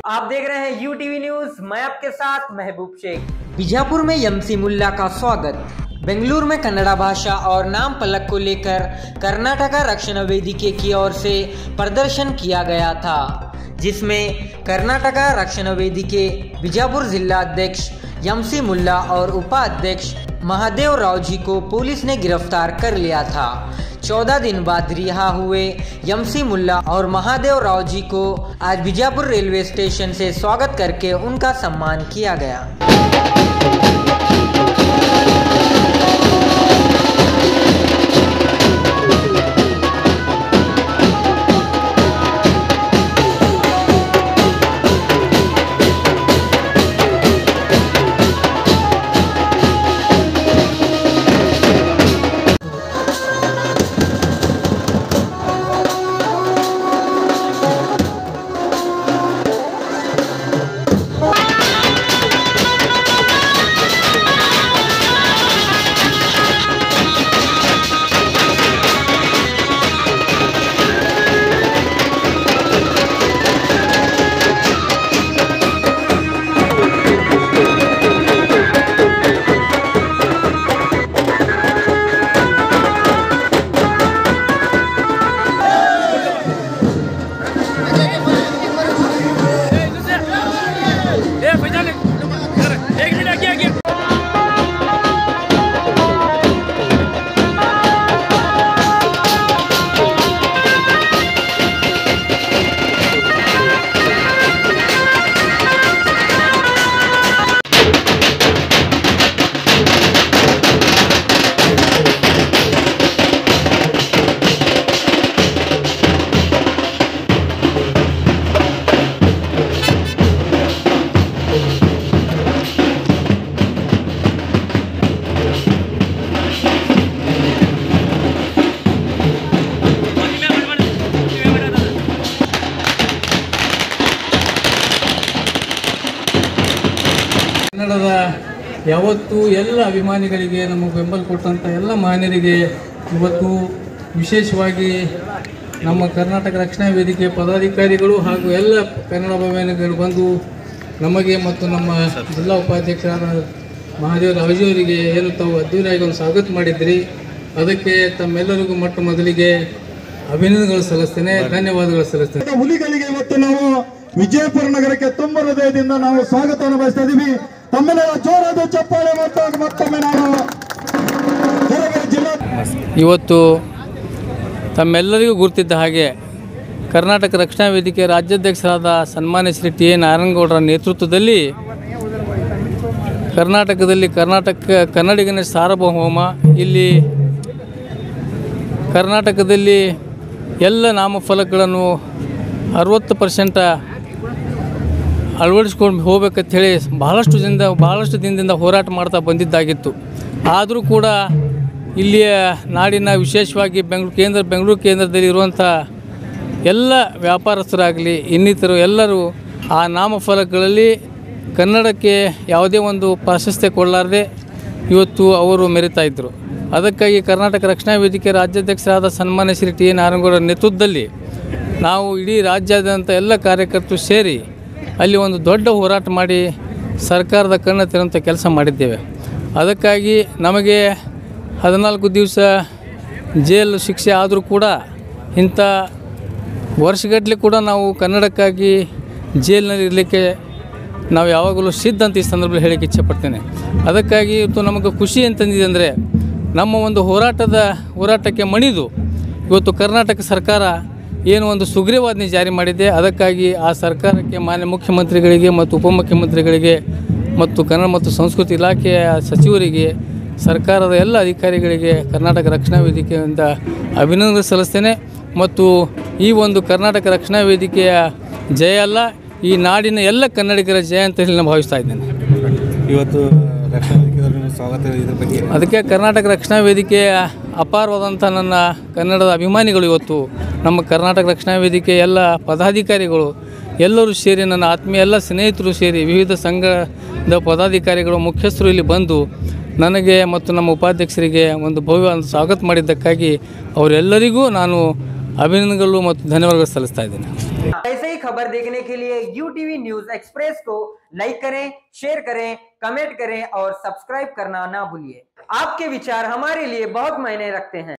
आप देख रहे हैं यू टीवी न्यूज मैं आपके साथ महबूब शेख बीजापुर में यमसी मुल्ला का स्वागत बेंगलुरु में कन्नड़ा भाषा और नाम फलक को लेकर कर्नाटका रक्षण वेदिके की ओर से प्रदर्शन किया गया था जिसमें कर्नाटका रक्षण वेदिके बीजापुर जिला अध्यक्ष यमसी मुल्ला और उपाध्यक्ष महादेव राव जी को पुलिस ने गिरफ्तार कर लिया था चौदह दिन बाद रिहा हुए यमसी मुल्ला और महादेव राव जी को आज बीजापुर रेलवे स्टेशन से स्वागत करके उनका सम्मान किया गया ए फैजान एक मिनट आगे आगे ಕನ್ನಡದ ಯಾವತ್ತೂ ಎಲ್ಲ ಅಭಿಮಾನಿಗಳಿಗೆ ನಮಗೆ ಬೆಂಬಲ ಕೊಟ್ಟಂಥ ಎಲ್ಲ ಮಾನ್ಯರಿಗೆ ಇವತ್ತು ವಿಶೇಷವಾಗಿ ನಮ್ಮ ಕರ್ನಾಟಕ ರಕ್ಷಣಾ ವೇದಿಕೆ ಪದಾಧಿಕಾರಿಗಳು ಹಾಗೂ ಎಲ್ಲ ಕನ್ನಡ ಅಭಿಮಾನಿಗಳು ಬಂದು ನಮಗೆ ಮತ್ತು ನಮ್ಮ ಜಿಲ್ಲಾ ಉಪಾಧ್ಯಕ್ಷರಾದ ಮಹಾದೇವ ರಾಜುವರಿಗೆ ಏನು ತಾವು ಅದ್ದೂರಿಯಾಗಿ ಒಂದು ಸ್ವಾಗತ ಮಾಡಿದ್ರಿ ಅದಕ್ಕೆ ತಮ್ಮೆಲ್ಲರಿಗೂ ಮೊಟ್ಟ ಮೊದಲಿಗೆ ಅಭಿನಂದನೆಗಳು ಸಲ್ಲಿಸ್ತೇನೆ ಧನ್ಯವಾದಗಳು ಸಲ್ಲಿಸ್ತೇನೆ ಹುಲಿಗಳಿಗೆ ಇವತ್ತು ನಾವು ವಿಜಯಪುರ ನಗರಕ್ಕೆ ತುಂಬ ಹೃದಯದಿಂದ ನಾವು ಸ್ವಾಗತವನ್ನು ಬಯಸ್ತಾ ಇದೀವಿ ತಮ್ಮೆಲ್ಲರ ಜೋರಾದ ಚಪ್ಪಾಳೆ ಮತ್ತು ಮತ್ತೊಮ್ಮೆ ನಾನು ಹೊರಗೆ ಜಿಲ್ಲಾ ಇವತ್ತು ತಮ್ಮೆಲ್ಲರಿಗೂ ಗುರುತಿದ್ದ ಹಾಗೆ ಕರ್ನಾಟಕ ರಕ್ಷಣಾ ವೇದಿಕೆ ರಾಜ್ಯಾಧ್ಯಕ್ಷರಾದ ಸನ್ಮಾನ್ಯ ಶ್ರೀ ಟಿ ಎ ನಾರಾಯಣಗೌಡರ ನೇತೃತ್ವದಲ್ಲಿ ಕರ್ನಾಟಕದಲ್ಲಿ ಕರ್ನಾಟಕ ಕನ್ನಡಿಗನ ಸಾರ್ವಭೌಮ ಇಲ್ಲಿ ಕರ್ನಾಟಕದಲ್ಲಿ ಎಲ್ಲ ನಾಮಫಲಕಗಳನ್ನು ಅರವತ್ತು ಪರ್ಸೆಂಟ ಅಳವಡಿಸ್ಕೊಂಡು ಹೋಗ್ಬೇಕಂತ ಹೇಳಿ ಬಹಳಷ್ಟು ದಿನದ ಬಹಳಷ್ಟು ದಿನದಿಂದ ಹೋರಾಟ ಮಾಡ್ತಾ ಬಂದಿದ್ದಾಗಿತ್ತು ಆದರೂ ಕೂಡ ಇಲ್ಲಿಯ ನಾಡಿನ ವಿಶೇಷವಾಗಿ ಬೆಂಗಳೂರು ಕೇಂದ್ರ ಬೆಂಗಳೂರು ಕೇಂದ್ರದಲ್ಲಿ ಇರುವಂಥ ಎಲ್ಲ ವ್ಯಾಪಾರಸ್ಥರಾಗಲಿ ಇನ್ನಿತರು ಎಲ್ಲರೂ ಆ ನಾಮಫಲಕಗಳಲ್ಲಿ ಕನ್ನಡಕ್ಕೆ ಯಾವುದೇ ಒಂದು ಪ್ರಾಶಸ್ತ್ಯ ಕೊಡಲಾರದೆ ಇವತ್ತು ಅವರು ಮೆರಿತಾ ಇದ್ದರು ಅದಕ್ಕಾಗಿ ಕರ್ನಾಟಕ ರಕ್ಷಣಾ ವೇದಿಕೆ ರಾಜ್ಯಾಧ್ಯಕ್ಷರಾದ ಸನ್ಮಾನ್ಯ ಶ್ರೀ ಟಿ ಎ ನಾರಾಯಣಗೌಡರ ನೇತೃತ್ವದಲ್ಲಿ ನಾವು ಇಡೀ ರಾಜ್ಯಾದ್ಯಂತ ಎಲ್ಲ ಕಾರ್ಯಕರ್ತರು ಸೇರಿ ಅಲ್ಲಿ ಒಂದು ದೊಡ್ಡ ಹೋರಾಟ ಮಾಡಿ ಸರ್ಕಾರದ ಕಣ್ಣು ತೆರೆಯುವಂಥ ಕೆಲಸ ಮಾಡಿದ್ದೇವೆ ಅದಕ್ಕಾಗಿ ನಮಗೆ ಹದಿನಾಲ್ಕು ದಿವಸ ಜೈಲು ಶಿಕ್ಷೆ ಆದರೂ ಕೂಡ ಇಂಥ ವರ್ಷಗಟ್ಟಲೆ ಕೂಡ ನಾವು ಕನ್ನಡಕ್ಕಾಗಿ ಜೈಲಿನಲ್ಲಿ ಇರಲಿಕ್ಕೆ ನಾವು ಯಾವಾಗಲೂ ಸಿದ್ಧ ಅಂತ ಈ ಸಂದರ್ಭದಲ್ಲಿ ಹೇಳಕ್ಕೆ ಇಚ್ಛೆಪಡ್ತೇನೆ ಅದಕ್ಕಾಗಿ ಇವತ್ತು ನಮಗೆ ಖುಷಿ ಅಂತಂದಿದೆ ಅಂದರೆ ನಮ್ಮ ಒಂದು ಹೋರಾಟದ ಹೋರಾಟಕ್ಕೆ ಮಣಿದು ಇವತ್ತು ಕರ್ನಾಟಕ ಸರ್ಕಾರ ಏನು ಒಂದು ಸುಗ್ರೀವಾಜ್ಞೆ ಜಾರಿ ಮಾಡಿದೆ ಅದಕ್ಕಾಗಿ ಆ ಸರ್ಕಾರಕ್ಕೆ ಮಾನ್ಯ ಮುಖ್ಯಮಂತ್ರಿಗಳಿಗೆ ಮತ್ತು ಉಪಮುಖ್ಯಮಂತ್ರಿಗಳಿಗೆ ಮತ್ತು ಕನ್ನಡ ಮತ್ತು ಸಂಸ್ಕೃತಿ ಇಲಾಖೆಯ ಸಚಿವರಿಗೆ ಸರ್ಕಾರದ ಎಲ್ಲ ಅಧಿಕಾರಿಗಳಿಗೆ ಕರ್ನಾಟಕ ರಕ್ಷಣಾ ವೇದಿಕೆಯಿಂದ ಅಭಿನಂದನೆ ಸಲ್ಲಿಸ್ತೇನೆ ಮತ್ತು ಈ ಒಂದು ಕರ್ನಾಟಕ ರಕ್ಷಣಾ ವೇದಿಕೆಯ ಜಯ ಅಲ್ಲ ಈ ನಾಡಿನ ಎಲ್ಲ ಕನ್ನಡಿಗರ ಜಯ ಅಂತ ಹೇಳಿ ನಾನು ಭಾವಿಸ್ತಾ ಇದ್ದೇನೆ ಇವತ್ತು ರಕ್ಷಣಾ ವೇದಿಕೆದವ್ರ ಸ್ವಾಗತ ಇದ್ರ ಬಗ್ಗೆ ಅದಕ್ಕೆ ಕರ್ನಾಟಕ ರಕ್ಷಣಾ ವೇದಿಕೆಯ ಅಪಾರವಾದಂಥ ನನ್ನ ಕನ್ನಡದ ಅಭಿಮಾನಿಗಳು ಇವತ್ತು ನಮ್ಮ ಕರ್ನಾಟಕ ರಕ್ಷಣಾ ವೇದಿಕೆ ಎಲ್ಲ ಪದಾಧಿಕಾರಿಗಳು ಎಲ್ಲರೂ ಸೇರಿ ನನ್ನ ಆತ್ಮೀಯ ಎಲ್ಲ ಸ್ನೇಹಿತರು ಸೇರಿ ವಿವಿಧ ಸಂಘದ ಪದಾಧಿಕಾರಿಗಳು ಮುಖ್ಯಸ್ಥರು ಇಲ್ಲಿ ಬಂದು ನನಗೆ ಮತ್ತು ನಮ್ಮ ಉಪಾಧ್ಯಕ್ಷರಿಗೆ ಒಂದು ಭವ್ಯ ಒಂದು ಸ್ವಾಗತ ಮಾಡಿದ್ದಕ್ಕಾಗಿ ಅವರೆಲ್ಲರಿಗೂ ನಾನು ಅಭಿನಂದನೆಗಳು ಮತ್ತು ಧನ್ಯವಾದಗಳು ಸಲ್ಲಿಸ್ತಾ ಇದ್ದೇನೆ ऐसे ही खबर देखने के लिए यू टीवी न्यूज एक्सप्रेस को लाइक करें शेयर करें कमेंट करें और सब्सक्राइब करना ना भूलिए आपके विचार हमारे लिए बहुत मायने रखते हैं